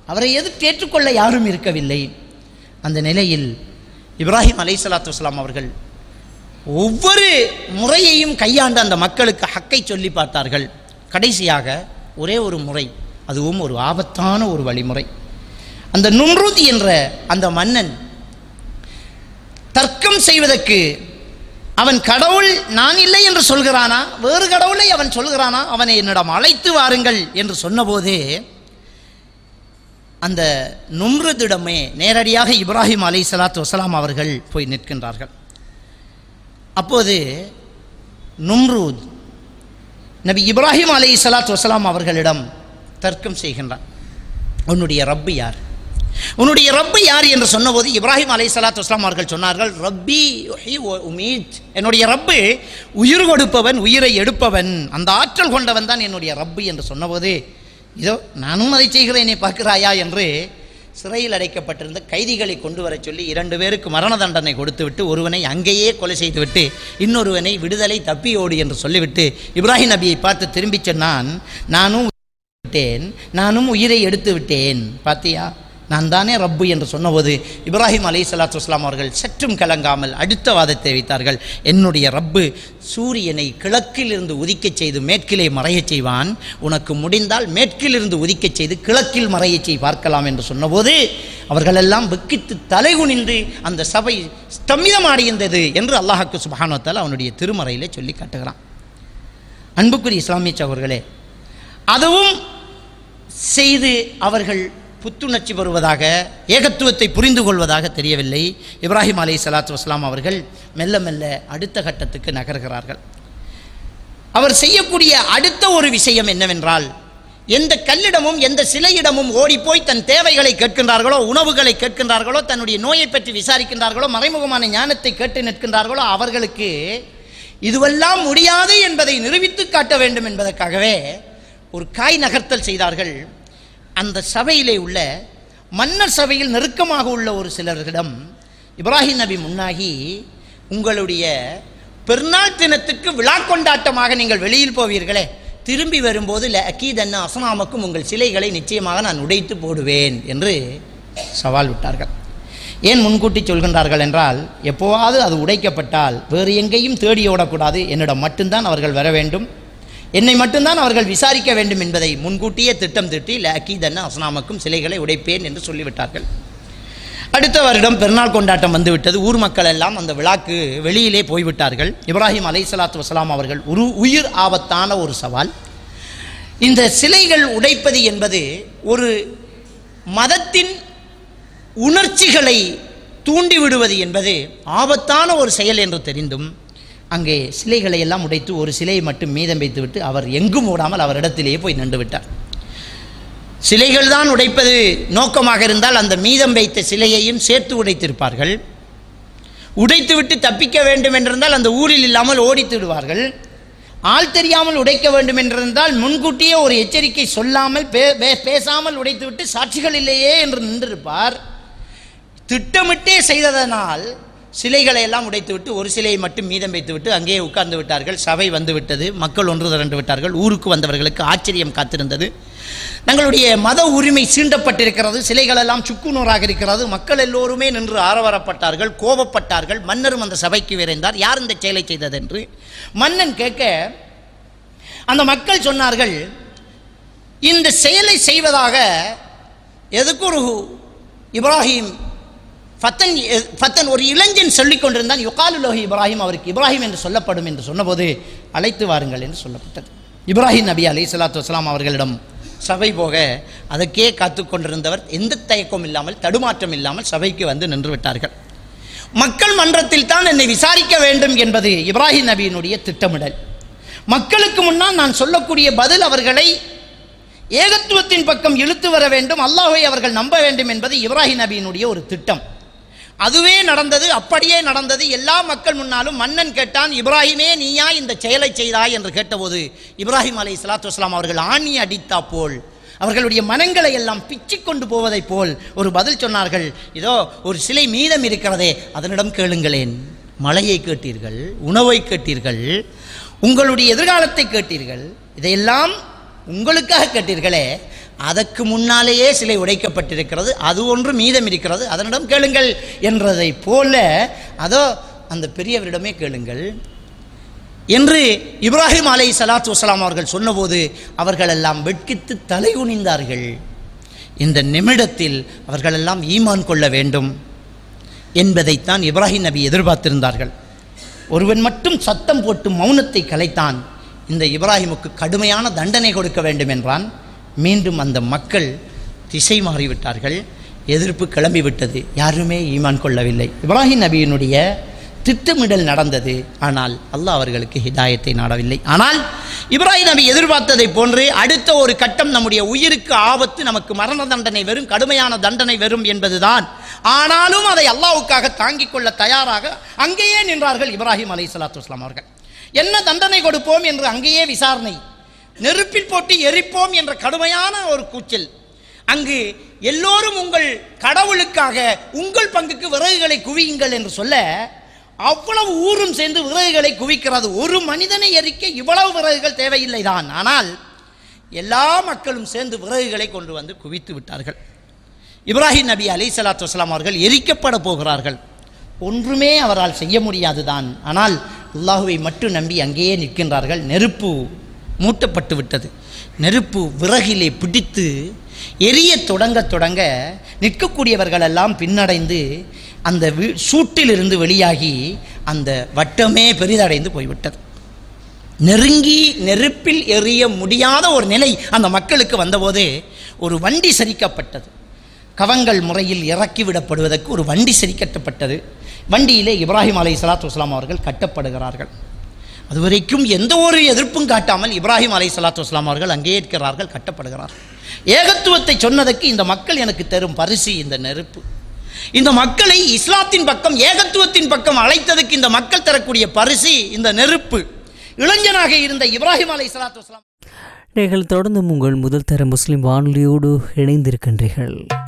அவரை எதிர்த்து ஏற்றுக்கொள்ள யாரும் இருக்கவில்லை அந்த நிலையில் இப்ராஹிம் அலைஹிஸ்ஸலாத்து வஸ்ஸலாம் அவர்கள் ஒவ்வொரு முறையையும் கையாண்டு அந்த மக்களுக்கு ஹக்கை சொல்லி பார்த்தார்கள் கடைசியாக ஒரே ஒரு முறை அதுவும் ஒரு ஆபத்தான ஒரு வழிமுறை அந்த நும்ருத் என்ற அந்த மன்னன் தர்க்கம் செய்வதற்கு அவன் கடவுள் நான் இல்லை என்று சொல்கிறானா வேறு கடவுளை அவன் சொல்கிறானா அவனை என்னிடம் அழைத்து வாருங்கள் என்று சொன்னபோதே அந்த நும்ருதிடமே நேரடியாக இப்ராஹிம் அலை சலாத்து வசலாம் அவர்கள் போய் நிற்கின்றார்கள் அப்போது நும்ரூத் நபி இப்ராஹிம் அலை சலாத்து வசலாம் அவர்களிடம் தர்க்கம் செய்கின்றான் உன்னுடைய ரப்பு யார் உன்னுடைய ரப்பு யார் என்று சொன்னபோது இப்ராஹிம் அலை சலாத்து வஸ்லாம் அவர்கள் சொன்னார்கள் ரப்பி யுஹ்யி வ உமீத் என்னுடைய ரப்பு உயிர் கொடுப்பவன் உயிரை எடுப்பவன் அந்த ஆற்றல் கொண்டவன் தான் என்னுடைய ரப்பு என்று சொன்னபோது இதோ நானும் அதை செய்கிறேனே பார்க்கிறாயா என்று சிறையில் அடைக்கப்பட்டிருந்த கைதிகளை கொண்டு வரச் சொல்லி இரண்டு பேருக்கு மரண தண்டனை கொடுத்துவிட்டு ஒருவனை அங்கேயே கொலை செய்துவிட்டு இன்னொருவனை விடுதலை தப்பியோடு என்று சொல்லிவிட்டு இப்ராஹிம் நபியை பார்த்து திரும்பிச் சொன்னான் நானும் விட்டேன் நானும் உயிரை எடுத்து விட்டேன் பாத்தியா நான் தானே ரப்பு என்று சொன்னபோது இப்ராஹிம் அலை சலாத்து வஸ்லாம் அவர்கள் சற்றும் கலங்காமல் அடுத்த வாதத்தை வைத்தார்கள் என்னுடைய ரப்பு சூரியனை கிழக்கிலிருந்து உதிக்கச் செய்து மேற்கிலே மறையச் செய்வான் உனக்கு முடிந்தால் மேற்கிலிருந்து உதிக்கச் செய்து கிழக்கில் மறையச் செய் பார்க்கலாம் என்று சொன்னபோது அவர்களெல்லாம் வெக்கித்து தலைகுனிந்து அந்த சபை ஸ்தம்பிதமாடியிருந்தது என்று அல்லாஹாக்கு சுபானத்தால் அவனுடைய திருமறையிலே சொல்லி காட்டுகிறான் அன்புக்குரிய இஸ்லாமிய சகோதரர்களே அதுவும் செய்து அவர்கள் புத்துணர்ச்சி பெறுவதாக ஏகத்துவத்தை புரிந்து கொள்வதாக தெரியவில்லை இப்ராஹிம் அலை சலாத்து வஸ்லாம் அவர்கள் மெல்ல மெல்ல அடுத்த கட்டத்துக்கு நகர்கிறார்கள் அவர் செய்யக்கூடிய அடுத்த ஒரு விஷயம் என்னவென்றால் எந்த கல்லிடமும் எந்த சிலையிடமும் ஓடிப்போய் தன் தேவைகளை கேட்கின்றார்களோ உணவுகளை கேட்கின்றார்களோ தன்னுடைய நோயை பற்றி விசாரிக்கின்றார்களோ மறைமுகமான ஞானத்தை கேட்டு நிற்கின்றார்களோ அவர்களுக்கு இதுவெல்லாம் முடியாது என்பதை நிரூபித்து காட்ட வேண்டும் என்பதற்காகவே ஒரு காய் நகர்த்தல் செய்தார்கள் அந்த சபையிலே உள்ள மன்னர் சபையில் நெருக்கமாக உள்ள ஒரு சிலர்களிடம் இப்ராஹிம் நபி முன்னாகி உங்களுடைய பெருநாள் தினத்துக்கு விழா கொண்டாட்டமாக நீங்கள் வெளியில் போவீர்களே திரும்பி வரும்போது அக்கீதன்ன அசனாமக்கும் உங்கள் சிலைகளை நிச்சயமாக நான் உடைத்து போடுவேன் என்று சவால் விட்டார்கள் ஏன் முன்கூட்டி சொல்கின்றார்கள் என்றால் எப்போவாவது அது உடைக்கப்பட்டால் வேறு எங்கேயும் தேடி ஓடக்கூடாது என்னிடம் மட்டும்தான் அவர்கள் வர வேண்டும் என்னை மட்டும்தான் அவர்கள் விசாரிக்க வேண்டும் என்பதை முன்கூட்டியே திட்டம் திட்டி லக்கீதன்ன அஸ்னாமக்கும் சிலைகளை உடைப்பேன் என்று சொல்லிவிட்டார்கள் அடுத்த வருடம் பெருநாள் கொண்டாட்டம் வந்துவிட்டது ஊர் மக்கள் எல்லாம் அந்த விழாக்கு வெளியிலே போய்விட்டார்கள் இப்ராஹிம் அலை சலாத்து வசலாம் அவர்கள் ஒரு உயிர் ஆபத்தான ஒரு சவால் இந்த சிலைகள் உடைப்பது என்பது ஒரு மதத்தின் உணர்ச்சிகளை தூண்டிவிடுவது என்பது ஆபத்தான ஒரு செயல் என்று தெரிந்தும் அங்கே சிலைகளை எல்லாம் உடைத்து ஒரு சிலையை மட்டும் மீதம் வைத்துவிட்டு அவர் எங்கும் ஓடாமல் அவரிடத்திலேயே போய் நின்று விட்டார் சிலைகள் தான் உடைப்பது நோக்கமாக இருந்தால் அந்த மீதம் வைத்த சிலையையும் சேர்த்து உடைத்திருப்பார்கள் உடைத்துவிட்டு தப்பிக்க வேண்டும் என்றிருந்தால் அந்த ஊரில் இல்லாமல் ஓடித்து விடுவார்கள் ஆள் தெரியாமல் உடைக்க வேண்டும் என்றிருந்தால் முன்கூட்டியே ஒரு எச்சரிக்கை சொல்லாமல் பே- பே- பேசாமல் உடைத்துவிட்டு சாட்சிகள் இல்லையே என்று நின்றிருப்பார் திட்டமிட்டே செய்ததனால் சிலைகளை எல்லாம் உடைத்துவிட்டு ஒரு சிலையை மட்டும் மீதம் வைத்துவிட்டு அங்கேயே உட்கார்ந்து விட்டார்கள் சபை வந்து விட்டது மக்கள் ஒன்று திரண்டு விட்டார்கள் ஊருக்கு வந்தவர்களுக்கு ஆச்சரியம் காத்திருந்தது தங்களுடைய மத உரிமை சீண்டப்பட்டிருக்கிறது சிலைகள் எல்லாம் சுக்குநூறாக இருக்கிறது மக்கள் எல்லோருமே நின்று ஆரவாரப்பட்டார்கள் கோபப்பட்டார்கள் மன்னரும் அந்த சபைக்கு விரைந்தார் யார் இந்த செயலை செய்ததென்று மன்னன் கேட்க அந்த மக்கள் சொன்னார்கள் இந்த செயலை செய்வதாக எதுக்கு ஒரு இப்ராஹிம் ஃபத்தன் ஃபத்தன் ஒரு இளைஞன் சொல்லிக் கொண்டிருந்தான் யுகாலுலோஹி இப்ராஹிம் அவருக்கு இப்ராஹிம் என்று சொல்லப்படும் என்று சொன்னபோது அழைத்து வாருங்கள் என்று சொல்லப்பட்டது இப்ராஹிம் நபி அலை சலாத்து வஸ்லாம் அவர்களிடம் சபை போக அதற்கே காத்து கொண்டிருந்தவர் எந்த தயக்கம் இல்லாமல் தடுமாற்றம் இல்லாமல் சபைக்கு வந்து நின்று விட்டார்கள் மக்கள் மன்றத்தில் தான் என்னை விசாரிக்க வேண்டும் என்பது இப்ராஹிம் நபியினுடைய திட்டமிடல் மக்களுக்கு முன்னால் நான் சொல்லக்கூடிய பதில் அவர்களை ஏகத்துவத்தின் பக்கம் இழுத்து வர வேண்டும் அல்லாஹ்வை அவர்கள் நம்ப வேண்டும் என்பது இப்ராஹிம் நபியினுடைய ஒரு திட்டம் அதுவே நடந்தது அப்படியே நடந்தது எல்லா மக்கள் முன்னாலும் மன்னன் கேட்டான் இப்ராஹிமே நீயா இந்த செயலை செய்தாய் என்று கேட்டபோது இப்ராஹிம் அலை சலாத்து வஸ்லாம் அவர்கள் ஆணி அடித்தா போல் அவர்களுடைய மனங்களை எல்லாம் பிச்சிக் கொண்டு போவதைப் போல் ஒரு பதில் சொன்னார்கள் இதோ ஒரு சிலை மீதம் இருக்கிறதே அதனிடம் கேளுங்களேன் மழையை கேட்டீர்கள் உணவை கேட்டீர்கள் உங்களுடைய எதிர்காலத்தை கேட்டீர்கள் இதையெல்லாம் உங்களுக்காக கேட்டீர்களே அதற்கு முன்னாலேயே சிலை உடைக்கப்பட்டிருக்கிறது அது ஒன்று மீதம் இருக்கிறது அதனிடம் கேளுங்கள் என்றதை போல அதோ அந்த பெரியவரிடமே கேளுங்கள் என்று இப்ராஹிம் அலை சலாத்து வசலாம் அவர்கள் சொன்னபோது அவர்கள் எல்லாம் வெட்கித்து தலை குனிந்தார்கள் இந்த நிமிடத்தில் அவர்களெல்லாம் ஈமான் கொள்ள வேண்டும் என்பதைத்தான் இப்ராஹிம் நபி எதிர்பார்த்திருந்தார்கள் ஒருவன் மட்டும் சத்தம் போட்டு மௌனத்தை கலைத்தான் இந்த இப்ராஹிமுக்கு கடுமையான தண்டனை கொடுக்க வேண்டும் என்றான் மீண்டும் அந்த மக்கள் திசை மாறிவிட்டார்கள் எதிர்ப்பு கிளம்பிவிட்டது யாருமே ஈமான் கொள்ளவில்லை இப்ராஹிம் நபியினுடைய திட்டமிடல் நடந்தது ஆனால் அல்லாஹ் அவர்களுக்கு ஹிதாயத்தை நாடவில்லை ஆனால் இப்ராஹிம் நபி எதிர்பார்த்ததை போன்று அடுத்த ஒரு கட்டம் நம்முடைய உயிருக்கு ஆபத்து நமக்கு மரண தண்டனை வரும் கடுமையான தண்டனை வரும் என்பதுதான் ஆனாலும் அதை அல்லாஹ்வுக்காக தாங்கிக் கொள்ள தயாராக அங்கேயே நின்றார்கள் இப்ராஹிம் அலை சலாத்து வஸ்லாம் அவர்கள் என்ன தண்டனை கொடுப்போம் என்று அங்கேயே விசாரணை நெருப்பில் போட்டு எரிப்போம் என்ற கடுமையான ஒரு கூச்சல் அங்கு எல்லோரும் உங்கள் கடவுளுக்காக உங்கள் பங்குக்கு விறகுகளை குவியுங்கள் என்று சொல்ல அவ்வளவு ஊரும் சேர்ந்து விறகுகளை குவிக்கிறது ஒரு மனிதனை எரிக்க இவ்வளவு விறகுகள் தேவையில்லை தான் ஆனால் எல்லா மக்களும் சேர்ந்து விறகுகளை கொண்டு வந்து குவித்து விட்டார்கள் இப்ராஹிம் நபி அலை சலாத்து வஸ்லாம் அவர்கள் எரிக்கப்பட போகிறார்கள் ஒன்றுமே அவரால் செய்ய முடியாதுதான் ஆனால் அல்லாஹுவை மட்டும் நம்பி அங்கேயே நிற்கின்றார்கள் நெருப்பு மூட்டப்பட்டு விட்டது நெருப்பு விறகிலே பிடித்து எரிய தொடங்க தொடங்க நிற்கக்கூடியவர்கள் எல்லாம் பின்னடைந்து அந்த வி- சூட்டிலிருந்து வெளியாகி அந்த வட்டமே பெரிதடைந்து போய்விட்டது நெருங்கி நெருப்பில் எறிய முடியாத ஒரு நிலை அந்த மக்களுக்கு வந்தபோது ஒரு வண்டி சரிக்கப்பட்டது கவங்கள் முறையில் இறக்கிவிடப்படுவதற்கு ஒரு வண்டி சரிக்கட்டப்பட்டது வண்டியிலே இப்ராஹிம் அலை சலாத்து வஸ்லாம் அவர்கள் கட்டப்படுகிறார்கள் அதுவரைக்கும் எந்த ஒரு எதிர்ப்பும் காட்டாமல் இப்ராஹிம் அலை சலாத்து வஸ்லாம் அவர்கள் அங்கே இருக்கிறார்கள் கட்டப்படுகிறார்கள் ஏகத்துவத்தை சொன்னதற்கு இந்த மக்கள் எனக்கு தரும் பரிசு இந்த நெருப்பு இந்த மக்களை இஸ்லாத்தின் பக்கம் ஏகத்துவத்தின் பக்கம் அழைத்ததற்கு இந்த மக்கள் தரக்கூடிய பரிசு இந்த நெருப்பு இளைஞனாக இருந்த இப்ராஹிம் அலை சலாத்து வஸ்லாம் நீங்கள் தொடர்ந்தும் உங்கள் முதல் தர முஸ்லிம் வானொலியோடு இணைந்திருக்கின்றீர்கள்